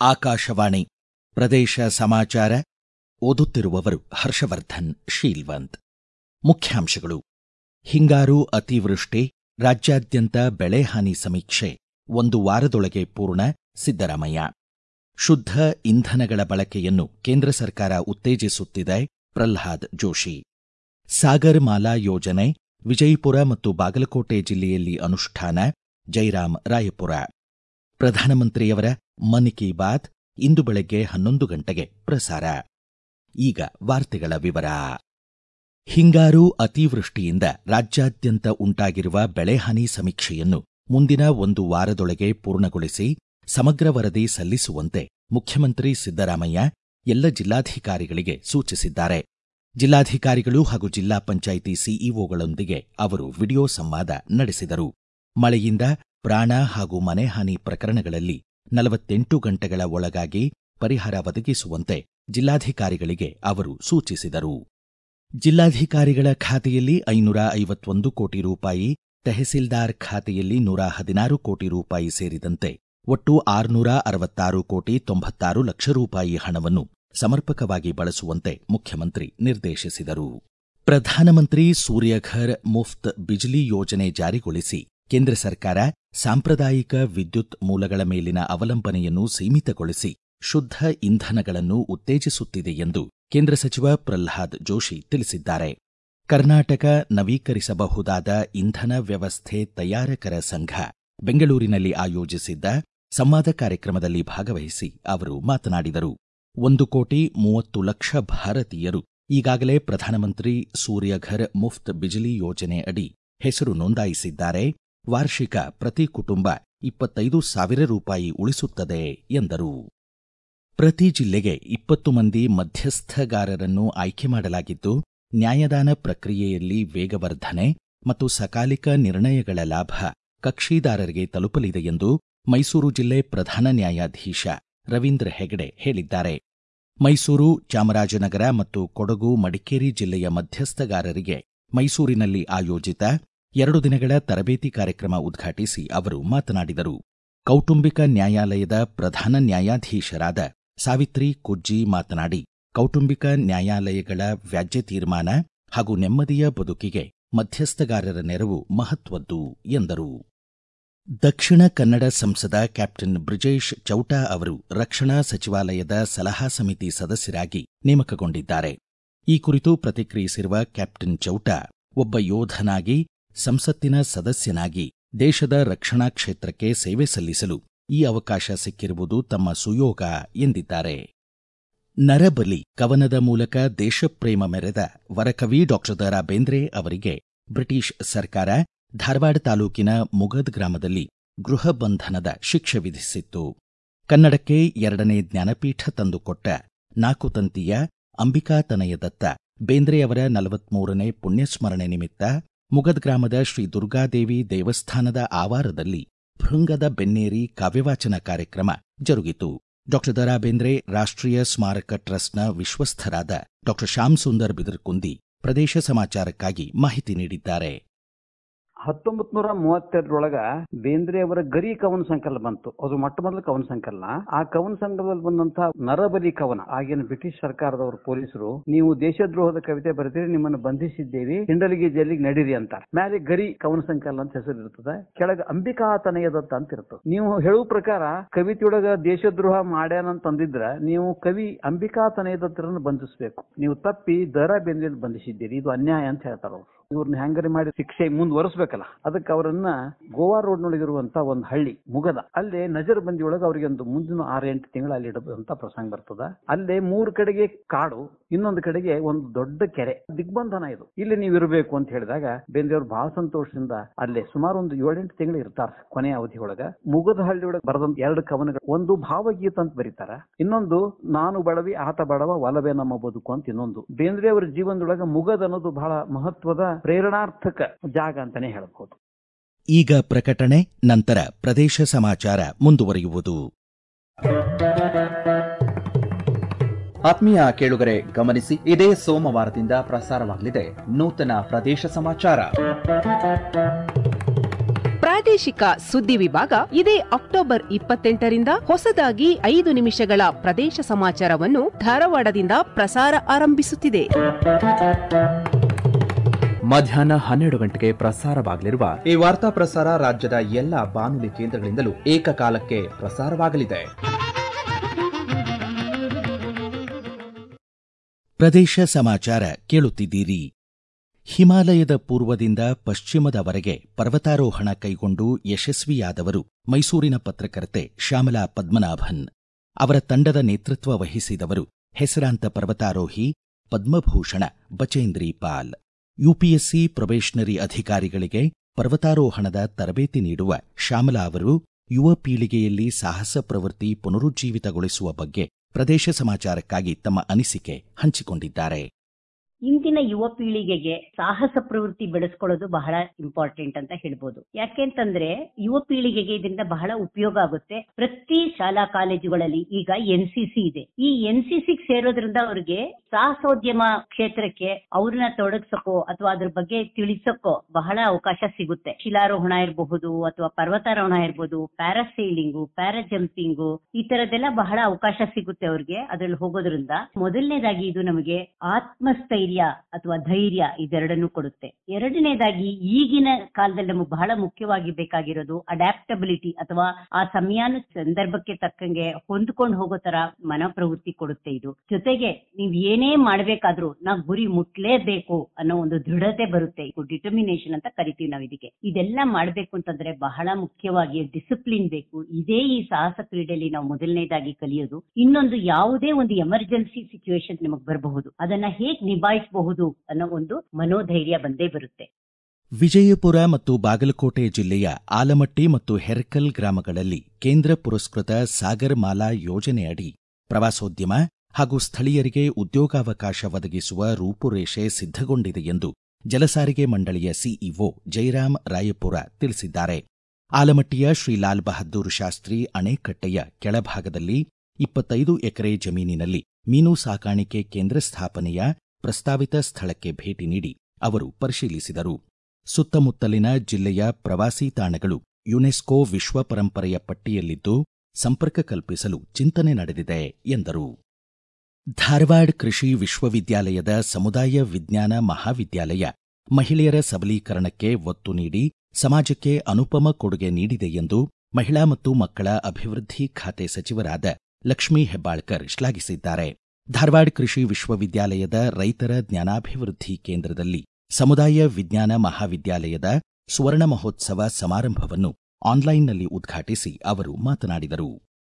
ಆಕಾಶವಾಣಿ ಪ್ರದೇಶ ಸಮಾಚಾರ ಓದುತ್ತಿರುವವರು ಹರ್ಷವರ್ಧನ್ ಶೀಲ್ವಂತ್ ಮುಖ್ಯಾಂಶಗಳು ಹಿಂಗಾರು ಅತಿವೃಷ್ಟಿ ರಾಜ್ಯಾದ್ಯಂತ ಬೆಳೆಹಾನಿ ಸಮೀಕ್ಷೆ ಒಂದು ವಾರದೊಳಗೆ ಪೂರ್ಣ ಸಿದ್ದರಾಮಯ್ಯ ಶುದ್ಧ ಇಂಧನಗಳ ಬಳಕೆಯನ್ನು ಕೇಂದ್ರ ಸರ್ಕಾರ ಉತ್ತೇಜಿಸುತ್ತಿದೆ ಪ್ರಲ್ಹಾದ್ ಜೋಶಿ ಸಾಗರ್ ಮಾಲಾ ಯೋಜನೆ ವಿಜಯಪುರ ಮತ್ತು ಬಾಗಲಕೋಟೆ ಜಿಲ್ಲೆಯಲ್ಲಿ ಅನುಷ್ಠಾನ ಜೈರಾಮ್ ರಾಯಪುರ ಪ್ರಧಾನಮಂತ್ರಿಯವರ ಮನ್ ಕಿ ಬಾತ್ ಇಂದು ಬೆಳಗ್ಗೆ ಹನ್ನೊಂದು ಗಂಟೆಗೆ ಪ್ರಸಾರ ಈಗ ವಾರ್ತೆಗಳ ವಿವರ ಹಿಂಗಾರು ಅತಿವೃಷ್ಟಿಯಿಂದ ರಾಜ್ಯಾದ್ಯಂತ ಉಂಟಾಗಿರುವ ಬೆಳೆಹಾನಿ ಸಮೀಕ್ಷೆಯನ್ನು ಮುಂದಿನ ಒಂದು ವಾರದೊಳಗೆ ಪೂರ್ಣಗೊಳಿಸಿ ಸಮಗ್ರ ವರದಿ ಸಲ್ಲಿಸುವಂತೆ ಮುಖ್ಯಮಂತ್ರಿ ಸಿದ್ದರಾಮಯ್ಯ ಎಲ್ಲ ಜಿಲ್ಲಾಧಿಕಾರಿಗಳಿಗೆ ಸೂಚಿಸಿದ್ದಾರೆ ಜಿಲ್ಲಾಧಿಕಾರಿಗಳು ಹಾಗೂ ಜಿಲ್ಲಾ ಪಂಚಾಯಿತಿ ಸಿಇಒಗಳೊಂದಿಗೆ ಅವರು ವಿಡಿಯೋ ಸಂವಾದ ನಡೆಸಿದರು ಮಳೆಯಿಂದ ಪ್ರಾಣ ಹಾಗೂ ಮನೆಹಾನಿ ಪ್ರಕರಣಗಳಲ್ಲಿ ನಲವತ್ತೆಂಟು ಗಂಟೆಗಳ ಒಳಗಾಗಿ ಪರಿಹಾರ ಒದಗಿಸುವಂತೆ ಜಿಲ್ಲಾಧಿಕಾರಿಗಳಿಗೆ ಅವರು ಸೂಚಿಸಿದರು ಜಿಲ್ಲಾಧಿಕಾರಿಗಳ ಖಾತೆಯಲ್ಲಿ ಐನೂರ ಐವತ್ತೊಂದು ಕೋಟಿ ರೂಪಾಯಿ ತೆಹಸೀಲ್ದಾರ್ ಖಾತೆಯಲ್ಲಿ ನೂರ ಹದಿನಾರು ಕೋಟಿ ರೂಪಾಯಿ ಸೇರಿದಂತೆ ಒಟ್ಟು ಆರುನೂರ ಅರವತ್ತಾರು ಕೋಟಿ ತೊಂಬತ್ತಾರು ಲಕ್ಷ ರೂಪಾಯಿ ಹಣವನ್ನು ಸಮರ್ಪಕವಾಗಿ ಬಳಸುವಂತೆ ಮುಖ್ಯಮಂತ್ರಿ ನಿರ್ದೇಶಿಸಿದರು ಪ್ರಧಾನಮಂತ್ರಿ ಸೂರ್ಯಘರ್ ಮುಫ್ತ್ ಬಿಜ್ಲಿ ಯೋಜನೆ ಜಾರಿಗೊಳಿಸಿ ಕೇಂದ್ರ ಸರ್ಕಾರ ಸಾಂಪ್ರದಾಯಿಕ ವಿದ್ಯುತ್ ಮೂಲಗಳ ಮೇಲಿನ ಅವಲಂಬನೆಯನ್ನು ಸೀಮಿತಗೊಳಿಸಿ ಶುದ್ಧ ಇಂಧನಗಳನ್ನು ಉತ್ತೇಜಿಸುತ್ತಿದೆ ಎಂದು ಕೇಂದ್ರ ಸಚಿವ ಪ್ರಲ್ಹಾದ್ ಜೋಶಿ ತಿಳಿಸಿದ್ದಾರೆ ಕರ್ನಾಟಕ ನವೀಕರಿಸಬಹುದಾದ ಇಂಧನ ವ್ಯವಸ್ಥೆ ತಯಾರಕರ ಸಂಘ ಬೆಂಗಳೂರಿನಲ್ಲಿ ಆಯೋಜಿಸಿದ್ದ ಸಂವಾದ ಕಾರ್ಯಕ್ರಮದಲ್ಲಿ ಭಾಗವಹಿಸಿ ಅವರು ಮಾತನಾಡಿದರು ಒಂದು ಕೋಟಿ ಮೂವತ್ತು ಲಕ್ಷ ಭಾರತೀಯರು ಈಗಾಗಲೇ ಪ್ರಧಾನಮಂತ್ರಿ ಸೂರ್ಯಘರ್ ಮುಫ್ತ್ ಬಿಜ್ಲಿ ಯೋಜನೆ ಅಡಿ ಹೆಸರು ನೋಂದಾಯಿಸಿದ್ದಾರೆ ವಾರ್ಷಿಕ ಪ್ರತಿ ಕುಟುಂಬ ಇಪ್ಪತ್ತೈದು ಸಾವಿರ ರೂಪಾಯಿ ಉಳಿಸುತ್ತದೆ ಎಂದರು ಪ್ರತಿ ಜಿಲ್ಲೆಗೆ ಇಪ್ಪತ್ತು ಮಂದಿ ಮಧ್ಯಸ್ಥಗಾರರನ್ನು ಆಯ್ಕೆ ಮಾಡಲಾಗಿದ್ದು ನ್ಯಾಯದಾನ ಪ್ರಕ್ರಿಯೆಯಲ್ಲಿ ವೇಗವರ್ಧನೆ ಮತ್ತು ಸಕಾಲಿಕ ನಿರ್ಣಯಗಳ ಲಾಭ ಕಕ್ಷಿದಾರರಿಗೆ ತಲುಪಲಿದೆ ಎಂದು ಮೈಸೂರು ಜಿಲ್ಲೆ ಪ್ರಧಾನ ನ್ಯಾಯಾಧೀಶ ರವೀಂದ್ರ ಹೆಗಡೆ ಹೇಳಿದ್ದಾರೆ ಮೈಸೂರು ಚಾಮರಾಜನಗರ ಮತ್ತು ಕೊಡಗು ಮಡಿಕೇರಿ ಜಿಲ್ಲೆಯ ಮಧ್ಯಸ್ಥಗಾರರಿಗೆ ಮೈಸೂರಿನಲ್ಲಿ ಆಯೋಜಿತ ಎರಡು ದಿನಗಳ ತರಬೇತಿ ಕಾರ್ಯಕ್ರಮ ಉದ್ಘಾಟಿಸಿ ಅವರು ಮಾತನಾಡಿದರು ಕೌಟುಂಬಿಕ ನ್ಯಾಯಾಲಯದ ಪ್ರಧಾನ ನ್ಯಾಯಾಧೀಶರಾದ ಸಾವಿತ್ರಿ ಕುಜ್ಜಿ ಮಾತನಾಡಿ ಕೌಟುಂಬಿಕ ನ್ಯಾಯಾಲಯಗಳ ವ್ಯಾಜ್ಯ ತೀರ್ಮಾನ ಹಾಗೂ ನೆಮ್ಮದಿಯ ಬದುಕಿಗೆ ಮಧ್ಯಸ್ಥಗಾರರ ನೆರವು ಮಹತ್ವದ್ದು ಎಂದರು ದಕ್ಷಿಣ ಕನ್ನಡ ಸಂಸದ ಕ್ಯಾಪ್ಟನ್ ಬ್ರಿಜೇಶ್ ಚೌಟಾ ಅವರು ರಕ್ಷಣಾ ಸಚಿವಾಲಯದ ಸಲಹಾ ಸಮಿತಿ ಸದಸ್ಯರಾಗಿ ನೇಮಕಗೊಂಡಿದ್ದಾರೆ ಈ ಕುರಿತು ಪ್ರತಿಕ್ರಿಯಿಸಿರುವ ಕ್ಯಾಪ್ಟನ್ ಚೌಟಾ ಒಬ್ಬ ಯೋಧನಾಗಿ ಸಂಸತ್ತಿನ ಸದಸ್ಯನಾಗಿ ದೇಶದ ರಕ್ಷಣಾ ಕ್ಷೇತ್ರಕ್ಕೆ ಸೇವೆ ಸಲ್ಲಿಸಲು ಈ ಅವಕಾಶ ಸಿಕ್ಕಿರುವುದು ತಮ್ಮ ಸುಯೋಗ ಎಂದಿದ್ದಾರೆ ನರಬಲಿ ಕವನದ ಮೂಲಕ ದೇಶಪ್ರೇಮ ಮೆರೆದ ವರಕವಿ ಡಾಕ್ಟರ್ ದ ರಾ ಬೇಂದ್ರೆ ಅವರಿಗೆ ಬ್ರಿಟಿಷ್ ಸರ್ಕಾರ ಧಾರವಾಡ ತಾಲೂಕಿನ ಮುಗದ್ ಗ್ರಾಮದಲ್ಲಿ ಗೃಹ ಬಂಧನದ ಶಿಕ್ಷೆ ವಿಧಿಸಿತ್ತು ಕನ್ನಡಕ್ಕೆ ಎರಡನೇ ಜ್ಞಾನಪೀಠ ತಂದುಕೊಟ್ಟ ನಾಲ್ಕು ತಂತಿಯ ಅಂಬಿಕಾತನಯದತ್ತ ಬೇಂದ್ರೆಯವರ ನಲವತ್ಮೂರನೇ ಪುಣ್ಯಸ್ಮರಣೆ ನಿಮಿತ್ತ ಮುಗದ್ ಗ್ರಾಮದ ಶ್ರೀ ದುರ್ಗಾದೇವಿ ದೇವಸ್ಥಾನದ ಆವಾರದಲ್ಲಿ ಭೃಂಗದ ಬೆನ್ನೇರಿ ಕಾವ್ಯವಾಚನ ಕಾರ್ಯಕ್ರಮ ಜರುಗಿತು ಡಾಕ್ಟರ್ ದರಾ ಬೇಂದ್ರೆ ರಾಷ್ಟ್ರೀಯ ಸ್ಮಾರಕ ಟ್ರಸ್ಟ್ನ ವಿಶ್ವಸ್ಥರಾದ ಡಾಕ್ಟರ್ ಶ್ಯಾಮ್ ಸುಂದರ್ ಬಿದರ್ಕುಂದಿ ಪ್ರದೇಶ ಸಮಾಚಾರಕ್ಕಾಗಿ ಮಾಹಿತಿ ನೀಡಿದ್ದಾರೆ ಹತ್ತೊಂಬತ್ ನೂರ ಮೂವತ್ತೆರಡರೊಳಗ ಬೇಂದ್ರೆ ಅವರ ಗರಿ ಕವನ ಸಂಕಲನ ಬಂತು ಅದು ಮೊಟ್ಟ ಮೊದಲ ಕವನ ಸಂಕಲನ ಆ ಕವನ ಸಂಕಲನದಲ್ಲಿ ಬಂದಂತ ನರಬಲಿ ಕವನ ಆಗಿನ ಬ್ರಿಟಿಷ್ ಸರ್ಕಾರದವರು ಪೊಲೀಸರು ನೀವು ದೇಶದ್ರೋಹದ ಕವಿತೆ ಬರೆದಿರಿ ನಿಮ್ಮನ್ನು ಬಂಧಿಸಿದ್ದೇವೆ ಹಿಂಡಲಿಗೆ ಜೈಲಿಗೆ ನಡೀರಿ ಅಂತಾರೆ ಮೇಲೆ ಗರಿ ಕವನ ಸಂಕಲನ ಅಂತ ಹೆಸರು ಇರ್ತದೆ ಕೆಳಗ ಅಂಬಿಕಾ ತನಯದತ್ತ ಅಂತ ಇರ್ತದೆ ನೀವು ಹೇಳುವ ಪ್ರಕಾರ ಕವಿತೆಯೊಳಗ ದೇಶದ್ರೋಹ ಮಾಡ್ಯಾನಂತ ಅಂದಿದ್ರ ನೀವು ಕವಿ ಅಂಬಿಕಾ ತನಯದತ್ತರನ್ನು ಬಂಧಿಸಬೇಕು ನೀವು ತಪ್ಪಿ ದರ ಬೇಂದ್ರೆ ಬಂಧಿಸಿದ್ದೀರಿ ಇದು ಅನ್ಯಾಯ ಅಂತ ಹೇಳ್ತಾರ ಅವ್ರು ಇವ್ರನ್ನ ಹ್ಯಾಂಗರಿ ಮಾಡಿ ಶಿಕ್ಷೆ ಮುಂದುವರಿಸಬೇಕಲ್ಲ ಅದಕ್ಕೆ ಅವರನ್ನ ಗೋವಾ ರೋಡ್ ನೊಳಗಿರುವಂತ ಒಂದು ಹಳ್ಳಿ ಮುಗದ ಅಲ್ಲೇ ನಜರ್ ಬಂದಿ ಒಳಗೆ ಅವರಿಗೆ ಒಂದು ಮುಂದಿನ ಆರು ಎಂಟು ತಿಂಗಳು ಅಲ್ಲಿ ಇಡದಂತ ಪ್ರಸಂಗ ಬರ್ತದ ಅಲ್ಲೇ ಮೂರು ಕಡೆಗೆ ಕಾಡು ಇನ್ನೊಂದು ಕಡೆಗೆ ಒಂದು ದೊಡ್ಡ ಕೆರೆ ದಿಗ್ಬಂಧನ ಇದು ಇಲ್ಲಿ ನೀವು ಇರಬೇಕು ಅಂತ ಹೇಳಿದಾಗ ಬೇಂದ್ರೆಯವ್ರು ಬಹಳ ಸಂತೋಷದಿಂದ ಅಲ್ಲೇ ಸುಮಾರು ಒಂದು ಏಳೆಂಟು ತಿಂಗಳು ಇರ್ತಾರ ಕೊನೆಯ ಅವಧಿ ಒಳಗ ಮುಗದ ಹಳ್ಳಿ ಒಳಗೆ ಬರೆದಂತ ಎರಡು ಕವನಗಳು ಒಂದು ಭಾವಗೀತ ಅಂತ ಬರೀತಾರ ಇನ್ನೊಂದು ನಾನು ಬಡವಿ ಆತ ಬಡವ ಒಲವೇ ನಮ್ಮ ಬದುಕು ಅಂತ ಇನ್ನೊಂದು ಬೇಂದ್ರೆ ಅವರ ಜೀವನದೊಳಗ ಮುಗದ್ ಅನ್ನೋದು ಬಹಳ ಮಹತ್ವದ ಪ್ರೇರಣಾರ್ಥಕ ಜಾಗ ಅಂತಾನೆ ಹೇಳಬಹುದು ಈಗ ಪ್ರಕಟಣೆ ನಂತರ ಪ್ರದೇಶ ಸಮಾಚಾರ ಮುಂದುವರಿಯುವುದು ಆತ್ಮೀಯ ಕೇಳುಗರೆ ಗಮನಿಸಿ ಇದೇ ಸೋಮವಾರದಿಂದ ಪ್ರಸಾರವಾಗಲಿದೆ ನೂತನ ಪ್ರದೇಶ ಸಮಾಚಾರ ಪ್ರಾದೇಶಿಕ ಸುದ್ದಿ ವಿಭಾಗ ಇದೇ ಅಕ್ಟೋಬರ್ ಇಪ್ಪತ್ತೆಂಟರಿಂದ ಹೊಸದಾಗಿ ಐದು ನಿಮಿಷಗಳ ಪ್ರದೇಶ ಸಮಾಚಾರವನ್ನು ಧಾರವಾಡದಿಂದ ಪ್ರಸಾರ ಆರಂಭಿಸುತ್ತಿದೆ ಮಧ್ಯಾಹ್ನ ಹನ್ನೆರಡು ಗಂಟೆಗೆ ಪ್ರಸಾರವಾಗಲಿರುವ ಈ ವಾರ್ತಾ ಪ್ರಸಾರ ರಾಜ್ಯದ ಎಲ್ಲ ಬಾನುಲಿ ಕೇಂದ್ರಗಳಿಂದಲೂ ಏಕಕಾಲಕ್ಕೆ ಪ್ರಸಾರವಾಗಲಿದೆ ಪ್ರದೇಶ ಸಮಾಚಾರ ಕೇಳುತ್ತಿದ್ದೀರಿ ಹಿಮಾಲಯದ ಪೂರ್ವದಿಂದ ಪಶ್ಚಿಮದವರೆಗೆ ಪರ್ವತಾರೋಹಣ ಕೈಗೊಂಡು ಯಶಸ್ವಿಯಾದವರು ಮೈಸೂರಿನ ಪತ್ರಕರ್ತೆ ಶ್ಯಾಮಲಾ ಪದ್ಮನಾಭನ್ ಅವರ ತಂಡದ ನೇತೃತ್ವ ವಹಿಸಿದವರು ಹೆಸರಾಂತ ಪರ್ವತಾರೋಹಿ ಪದ್ಮಭೂಷಣ ಬಚೇಂದ್ರಿ ಪಾಲ್ ಯುಪಿಎಸ್ಸಿ ಪ್ರೊಬೇಷನರಿ ಅಧಿಕಾರಿಗಳಿಗೆ ಪರ್ವತಾರೋಹಣದ ತರಬೇತಿ ನೀಡುವ ಶ್ಯಾಮಲಾ ಅವರು ಯುವ ಪೀಳಿಗೆಯಲ್ಲಿ ಸಾಹಸ ಪ್ರವೃತ್ತಿ ಪುನರುಜ್ಜೀವಿತಗೊಳಿಸುವ ಬಗ್ಗೆ ಪ್ರದೇಶ ಸಮಾಚಾರಕ್ಕಾಗಿ ತಮ್ಮ ಅನಿಸಿಕೆ ಹಂಚಿಕೊಂಡಿದ್ದಾರೆ ಇಂದಿನ ಯುವ ಪೀಳಿಗೆಗೆ ಸಾಹಸ ಪ್ರವೃತ್ತಿ ಬೆಳೆಸ್ಕೊಳ್ಳೋದು ಬಹಳ ಇಂಪಾರ್ಟೆಂಟ್ ಅಂತ ಹೇಳ್ಬೋದು ಯಾಕೆಂತಂದ್ರೆ ಯುವ ಪೀಳಿಗೆಗೆ ಇದರಿಂದ ಬಹಳ ಉಪಯೋಗ ಆಗುತ್ತೆ ಪ್ರತಿ ಶಾಲಾ ಕಾಲೇಜುಗಳಲ್ಲಿ ಈಗ ಎನ್ ಸಿ ಸಿ ಇದೆ ಈ ಎನ್ ಸಿ ಸಿ ಸೇರೋದ್ರಿಂದ ಅವ್ರಿಗೆ ಸಾಹಸೋದ್ಯಮ ಕ್ಷೇತ್ರಕ್ಕೆ ಅವ್ರನ್ನ ತೊಡಗ್ಸಕ್ಕೋ ಅಥವಾ ಅದ್ರ ಬಗ್ಗೆ ತಿಳಿಸಕ್ಕೋ ಬಹಳ ಅವಕಾಶ ಸಿಗುತ್ತೆ ಶಿಲಾರೋಹಣ ಇರಬಹುದು ಅಥವಾ ಪರ್ವತಾರೋಹಣ ಇರ್ಬೋದು ಪ್ಯಾರಾಸೈಲಿಂಗು ಪ್ಯಾರಾ ಜಂಪಿಂಗು ಈ ತರದೆಲ್ಲ ಬಹಳ ಅವಕಾಶ ಸಿಗುತ್ತೆ ಅವ್ರಿಗೆ ಅದ್ರಲ್ಲಿ ಹೋಗೋದ್ರಿಂದ ಮೊದಲನೇದಾಗಿ ಇದು ನಮಗೆ ಆತ್ಮಸ್ಥೈರ್ಯ ಅಥವಾ ಧೈರ್ಯ ಇದೆರಡನ್ನು ಕೊಡುತ್ತೆ ಎರಡನೇದಾಗಿ ಈಗಿನ ಕಾಲದಲ್ಲಿ ನಮಗೆ ಬಹಳ ಮುಖ್ಯವಾಗಿ ಬೇಕಾಗಿರೋದು ಅಡ್ಯಾಪ್ಟಬಿಲಿಟಿ ಅಥವಾ ಆ ಸಮಯಾನು ಸಂದರ್ಭಕ್ಕೆ ತಕ್ಕಂಗೆ ಹೊಂದ್ಕೊಂಡು ಹೋಗೋ ತರ ಮನೋಪ್ರವೃತ್ತಿ ಕೊಡುತ್ತೆ ಇದು ಜೊತೆಗೆ ನೀವ್ ಏನೇ ಮಾಡ್ಬೇಕಾದ್ರೂ ನಾವು ಗುರಿ ಮುಟ್ಲೇಬೇಕು ಅನ್ನೋ ಒಂದು ದೃಢತೆ ಬರುತ್ತೆ ಇದು ಡಿಟರ್ಮಿನೇಷನ್ ಅಂತ ಕರಿತೀವಿ ನಾವು ಇದಕ್ಕೆ ಇದೆಲ್ಲ ಮಾಡ್ಬೇಕು ಅಂತಂದ್ರೆ ಬಹಳ ಮುಖ್ಯವಾಗಿ ಡಿಸಿಪ್ಲಿನ್ ಬೇಕು ಇದೇ ಈ ಸಾಹಸ ಕ್ರೀಡೆಯಲ್ಲಿ ನಾವು ಮೊದಲನೇದಾಗಿ ಕಲಿಯೋದು ಇನ್ನೊಂದು ಯಾವುದೇ ಒಂದು ಎಮರ್ಜೆನ್ಸಿ ಸಿಚುವೇಶನ್ ನಿಮಗೆ ಬರಬಹುದು ಅದನ್ನ ಹೇಗ್ ನಿಭಾಯಿಸಬಹುದು ಅನ್ನೋ ಒಂದು ಮನೋಧೈರ್ಯ ಬಂದೇ ಬರುತ್ತೆ ವಿಜಯಪುರ ಮತ್ತು ಬಾಗಲಕೋಟೆ ಜಿಲ್ಲೆಯ ಆಲಮಟ್ಟಿ ಮತ್ತು ಹೆರ್ಕಲ್ ಗ್ರಾಮಗಳಲ್ಲಿ ಕೇಂದ್ರ ಪುರಸ್ಕೃತ ಸಾಗರ್ ಮಾಲಾ ಯೋಜನೆಯಡಿ ಪ್ರವಾಸೋದ್ಯಮ ಹಾಗೂ ಸ್ಥಳೀಯರಿಗೆ ಉದ್ಯೋಗಾವಕಾಶ ಒದಗಿಸುವ ರೂಪುರೇಷೆ ಸಿದ್ಧಗೊಂಡಿದೆ ಎಂದು ಜಲಸಾರಿಗೆ ಮಂಡಳಿಯ ಸಿಇಒ ಜಯರಾಮ್ ರಾಯಪುರ ತಿಳಿಸಿದ್ದಾರೆ ಆಲಮಟ್ಟಿಯ ಶ್ರೀ ಲಾಲ್ ಬಹದ್ದೂರ್ ಶಾಸ್ತ್ರಿ ಅಣೆಕಟ್ಟೆಯ ಕೆಳಭಾಗದಲ್ಲಿ ಇಪ್ಪತ್ತೈದು ಎಕರೆ ಜಮೀನಿನಲ್ಲಿ ಮೀನು ಸಾಕಾಣಿಕೆ ಕೇಂದ್ರ ಸ್ಥಾಪನೆಯ ಪ್ರಸ್ತಾವಿತ ಸ್ಥಳಕ್ಕೆ ಭೇಟಿ ನೀಡಿ ಅವರು ಪರಿಶೀಲಿಸಿದರು ಸುತ್ತಮುತ್ತಲಿನ ಜಿಲ್ಲೆಯ ಪ್ರವಾಸಿ ತಾಣಗಳು ಯುನೆಸ್ಕೋ ವಿಶ್ವ ಪರಂಪರೆಯ ಪಟ್ಟಿಯಲ್ಲಿದ್ದು ಸಂಪರ್ಕ ಕಲ್ಪಿಸಲು ಚಿಂತನೆ ನಡೆದಿದೆ ಎಂದರು ಧಾರವಾಡ ಕೃಷಿ ವಿಶ್ವವಿದ್ಯಾಲಯದ ಸಮುದಾಯ ವಿಜ್ಞಾನ ಮಹಾವಿದ್ಯಾಲಯ ಮಹಿಳೆಯರ ಸಬಲೀಕರಣಕ್ಕೆ ಒತ್ತು ನೀಡಿ ಸಮಾಜಕ್ಕೆ ಅನುಪಮ ಕೊಡುಗೆ ನೀಡಿದೆ ಎಂದು ಮಹಿಳಾ ಮತ್ತು ಮಕ್ಕಳ ಅಭಿವೃದ್ಧಿ ಖಾತೆ ಸಚಿವರಾದ ಲಕ್ಷ್ಮೀ ಹೆಬ್ಬಾಳ್ಕರ್ ಶ್ಲಾಘಿಸಿದ್ದಾರೆ ಧಾರವಾಡ ಕೃಷಿ ವಿಶ್ವವಿದ್ಯಾಲಯದ ರೈತರ ಜ್ಞಾನಾಭಿವೃದ್ಧಿ ಕೇಂದ್ರದಲ್ಲಿ ಸಮುದಾಯ ವಿಜ್ಞಾನ ಮಹಾವಿದ್ಯಾಲಯದ ಸುವರ್ಣ ಮಹೋತ್ಸವ ಸಮಾರಂಭವನ್ನು ಆನ್ಲೈನ್ನಲ್ಲಿ ಉದ್ಘಾಟಿಸಿ ಅವರು ಮಾತನಾಡಿದರು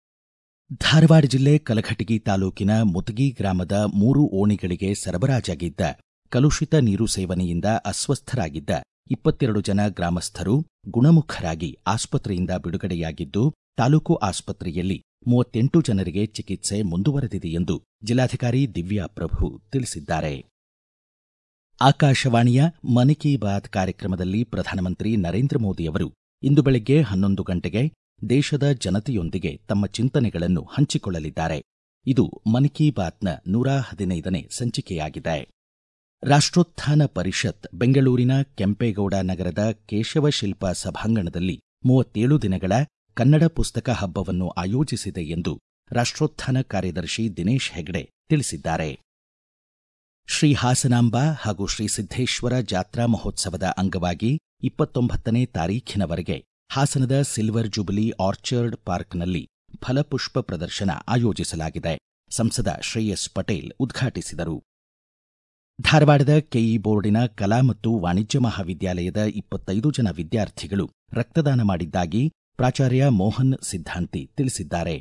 ಧಾರವಾಡ ಜಿಲ್ಲೆ ಕಲಘಟಗಿ ತಾಲೂಕಿನ ಮುತಗಿ ಗ್ರಾಮದ ಮೂರು ಓಣಿಗಳಿಗೆ ಸರಬರಾಜಾಗಿದ್ದ ಕಲುಷಿತ ನೀರು ಸೇವನೆಯಿಂದ ಅಸ್ವಸ್ಥರಾಗಿದ್ದ ಇಪ್ಪತ್ತೆರಡು ಜನ ಗ್ರಾಮಸ್ಥರು ಗುಣಮುಖರಾಗಿ ಆಸ್ಪತ್ರೆಯಿಂದ ಬಿಡುಗಡೆಯಾಗಿದ್ದು ತಾಲೂಕು ಆಸ್ಪತ್ರೆಯಲ್ಲಿ ಮೂವತ್ತೆಂಟು ಜನರಿಗೆ ಚಿಕಿತ್ಸೆ ಮುಂದುವರೆದಿದೆ ಎಂದು ಜಿಲ್ಲಾಧಿಕಾರಿ ದಿವ್ಯಾ ಪ್ರಭು ತಿಳಿಸಿದ್ದಾರೆ ಆಕಾಶವಾಣಿಯ ಮನ್ ಕಿ ಬಾತ್ ಕಾರ್ಯಕ್ರಮದಲ್ಲಿ ಪ್ರಧಾನಮಂತ್ರಿ ನರೇಂದ್ರ ಮೋದಿ ಅವರು ಇಂದು ಬೆಳಗ್ಗೆ ಹನ್ನೊಂದು ಗಂಟೆಗೆ ದೇಶದ ಜನತೆಯೊಂದಿಗೆ ತಮ್ಮ ಚಿಂತನೆಗಳನ್ನು ಹಂಚಿಕೊಳ್ಳಲಿದ್ದಾರೆ ಇದು ಮನ್ ಕಿ ಬಾತ್ನ ನೂರ ಹದಿನೈದನೇ ಸಂಚಿಕೆಯಾಗಿದೆ ರಾಷ್ಟ್ರೋತ್ಥಾನ ಪರಿಷತ್ ಬೆಂಗಳೂರಿನ ಕೆಂಪೇಗೌಡ ನಗರದ ಕೇಶವಶಿಲ್ಪ ಸಭಾಂಗಣದಲ್ಲಿ ಮೂವತ್ತೇಳು ದಿನಗಳ ಕನ್ನಡ ಪುಸ್ತಕ ಹಬ್ಬವನ್ನು ಆಯೋಜಿಸಿದೆ ಎಂದು ರಾಷ್ಟ್ರೋತ್ಥಾನ ಕಾರ್ಯದರ್ಶಿ ದಿನೇಶ್ ಹೆಗ್ಡೆ ತಿಳಿಸಿದ್ದಾರೆ ಶ್ರೀ ಹಾಸನಾಂಬ ಹಾಗೂ ಶ್ರೀ ಸಿದ್ದೇಶ್ವರ ಜಾತ್ರಾ ಮಹೋತ್ಸವದ ಅಂಗವಾಗಿ ಇಪ್ಪತ್ತೊಂಬತ್ತನೇ ತಾರೀಖಿನವರೆಗೆ ಹಾಸನದ ಸಿಲ್ವರ್ ಜುಬಿಲಿ ಆರ್ಚರ್ಡ್ ಪಾರ್ಕ್ನಲ್ಲಿ ಫಲಪುಷ್ಪ ಪ್ರದರ್ಶನ ಆಯೋಜಿಸಲಾಗಿದೆ ಸಂಸದ ಶ್ರೇಯಸ್ ಪಟೇಲ್ ಉದ್ಘಾಟಿಸಿದರು ಧಾರವಾಡದ ಕೆಇ ಬೋರ್ಡಿನ ಕಲಾ ಮತ್ತು ವಾಣಿಜ್ಯ ಮಹಾವಿದ್ಯಾಲಯದ ಇಪ್ಪತ್ತೈದು ಜನ ವಿದ್ಯಾರ್ಥಿಗಳು ರಕ್ತದಾನ ಮಾಡಿದ್ದಾಗಿ ಪ್ರಾಚಾರ್ಯ ಮೋಹನ್ ಸಿದ್ಧಾಂತಿ ತಿಳಿಸಿದ್ದಾರೆ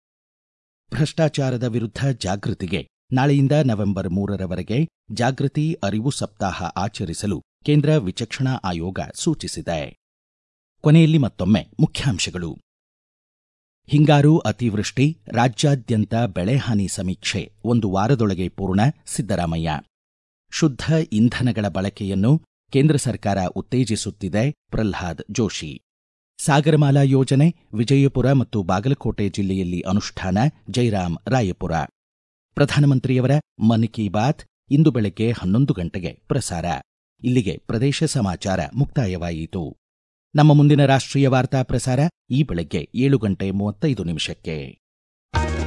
ಭ್ರಷ್ಟಾಚಾರದ ವಿರುದ್ಧ ಜಾಗೃತಿಗೆ ನಾಳೆಯಿಂದ ನವೆಂಬರ್ ಮೂರರವರೆಗೆ ಜಾಗೃತಿ ಅರಿವು ಸಪ್ತಾಹ ಆಚರಿಸಲು ಕೇಂದ್ರ ವಿಚಕ್ಷಣಾ ಆಯೋಗ ಸೂಚಿಸಿದೆ ಕೊನೆಯಲ್ಲಿ ಮತ್ತೊಮ್ಮೆ ಮುಖ್ಯಾಂಶಗಳು ಹಿಂಗಾರು ಅತಿವೃಷ್ಟಿ ರಾಜ್ಯಾದ್ಯಂತ ಬೆಳೆಹಾನಿ ಸಮೀಕ್ಷೆ ಒಂದು ವಾರದೊಳಗೆ ಪೂರ್ಣ ಸಿದ್ದರಾಮಯ್ಯ ಶುದ್ಧ ಇಂಧನಗಳ ಬಳಕೆಯನ್ನು ಕೇಂದ್ರ ಸರ್ಕಾರ ಉತ್ತೇಜಿಸುತ್ತಿದೆ ಪ್ರಲ್ಹಾದ್ ಜೋಶಿ ಸಾಗರಮಾಲಾ ಯೋಜನೆ ವಿಜಯಪುರ ಮತ್ತು ಬಾಗಲಕೋಟೆ ಜಿಲ್ಲೆಯಲ್ಲಿ ಅನುಷ್ಠಾನ ಜೈರಾಮ್ ರಾಯಪುರ ಪ್ರಧಾನಮಂತ್ರಿಯವರ ಮನ್ ಕಿ ಬಾತ್ ಇಂದು ಬೆಳಗ್ಗೆ ಹನ್ನೊಂದು ಗಂಟೆಗೆ ಪ್ರಸಾರ ಇಲ್ಲಿಗೆ ಪ್ರದೇಶ ಸಮಾಚಾರ ಮುಕ್ತಾಯವಾಯಿತು ನಮ್ಮ ಮುಂದಿನ ರಾಷ್ಟ್ರೀಯ ವಾರ್ತಾ ಪ್ರಸಾರ ಈ ಬೆಳಗ್ಗೆ ಏಳು ಗಂಟೆ ಮೂವತ್ತೈದು ನಿಮಿಷಕ್ಕೆ